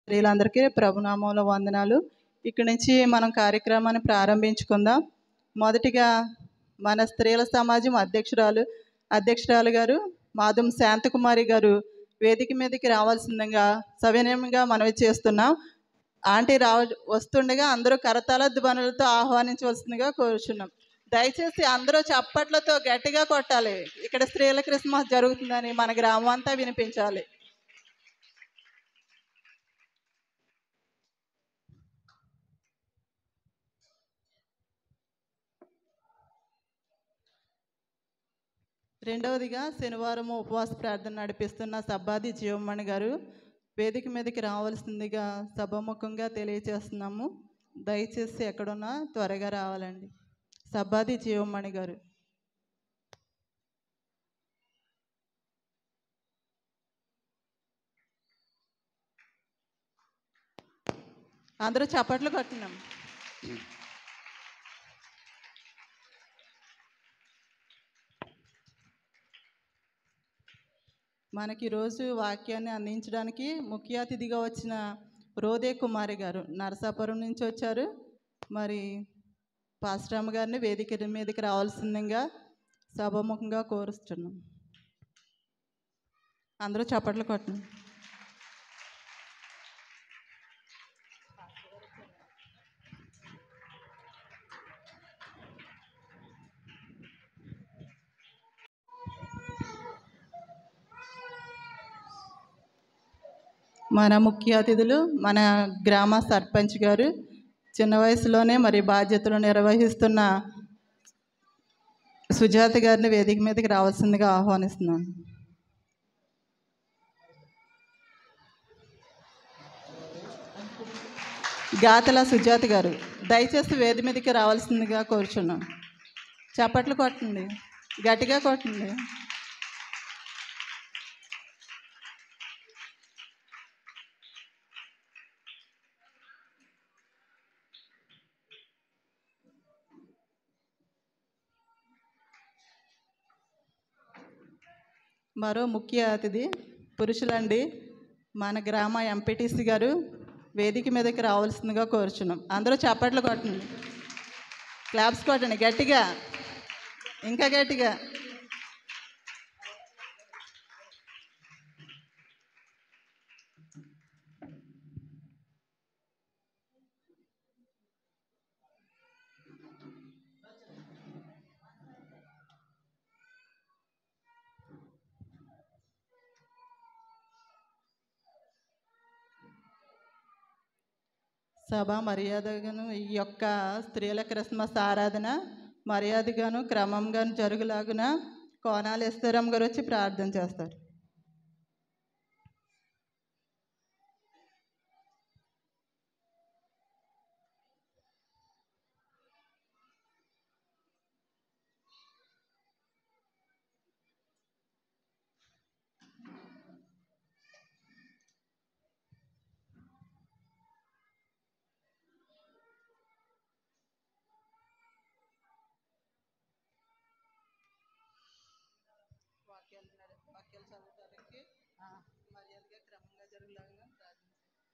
స్త్రీలందరికీ ప్రభునామంలో వందనాలు ఇక్కడి నుంచి మనం కార్యక్రమాన్ని ప్రారంభించుకుందాం మొదటిగా మన స్త్రీల సమాజం అధ్యక్షురాలు అధ్యక్షురాలు గారు మాధుం శాంతకుమారి గారు వేదిక మీదకి రావాల్సిందిగా సవినయంగా మనవి చేస్తున్నాం ఆంటీ రావ వస్తుండగా అందరూ కరతాళ ధ్వనులతో ఆహ్వానించవలసిందిగా కోరుచున్నాం దయచేసి అందరూ చప్పట్లతో గట్టిగా కొట్టాలి ఇక్కడ స్త్రీల క్రిస్మస్ జరుగుతుందని మన గ్రామం అంతా వినిపించాలి రెండవదిగా శనివారం ఉపవాస ప్రార్థన నడిపిస్తున్న సబ్బాది జీవమణి గారు వేదిక మీదకి రావాల్సిందిగా సభాముఖంగా తెలియజేస్తున్నాము దయచేసి ఎక్కడున్నా త్వరగా రావాలండి సబ్బాది జీవమణి గారు అందరూ చప్పట్లు కొట్టినాం మనకి ఈరోజు వాక్యాన్ని అందించడానికి ముఖ్య అతిథిగా వచ్చిన రోదే కుమారి గారు నరసాపురం నుంచి వచ్చారు మరి పాస్టమ్మ గారిని వేదిక మీదకి రావాల్సిందిగా సభాముఖంగా కోరుస్తున్నాం అందరూ చప్పట్లు కొట్టండి మన ముఖ్య అతిథులు మన గ్రామ సర్పంచ్ గారు చిన్న వయసులోనే మరి బాధ్యతలు నిర్వహిస్తున్న సుజాత గారిని వేదిక మీదకి రావాల్సిందిగా ఆహ్వానిస్తున్నాను గాతల సుజాత గారు దయచేసి వేది మీదకి రావాల్సిందిగా కోరుచున్నాం చప్పట్లు కొట్టండి గట్టిగా కొట్టండి మరో ముఖ్య అతిథి పురుషులండి మన గ్రామ ఎంపీటీసీ గారు వేదిక మీదకి రావాల్సిందిగా కోరుచున్నాం అందరూ చప్పట్లు కొట్టండి క్లాప్స్ కొట్టండి గట్టిగా ఇంకా గట్టిగా సభ మర్యాదగాను ఈ యొక్క స్త్రీల క్రిస్మస్ ఆరాధన మర్యాదగాను క్రమంగాను జరుగులాగున కోనాలు ఎస్తరం గారు వచ్చి ప్రార్థన చేస్తారు వాక్యాలు నడ- వాక్యాలు చదవడానికి ఆ, మర్యాదగా క్రమంగా జరుగులాగున ప్రార్థన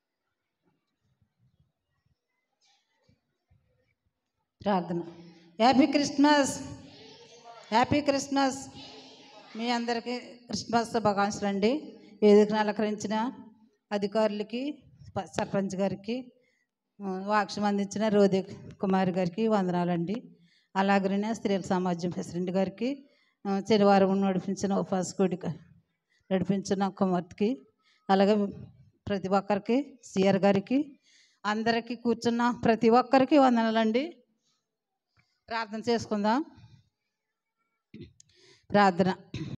ప్రార్థన హ్యాపీ క్రిస్మస్ హ్యాపీ క్రిస్మస్ మీ అందరికీ క్రిస్మస్ శుభాకాంక్షలు అండి వేదికను అలంకరించిన అధికారులకి ప- సర్పంచ్ గారికి ఆ, వాక్యం అందించిన రోది కుమారి గారికి వందనాలండి అలాగనే స్త్రీల సమాజం ప్రెసిడెంట్ గారికి ఆ, శనివారం నడిపించిన ఉపాస కూడిక నడిపించిన కుమార్తెకి అలాగే ప్రతి ఒక్కరికి సిఆర్ గారికి అందరికీ కూర్చున్న ప్రతి ఒక్కరికి వందనాలండి ప్రార్థన చేసుకుందాం ప్రార్థన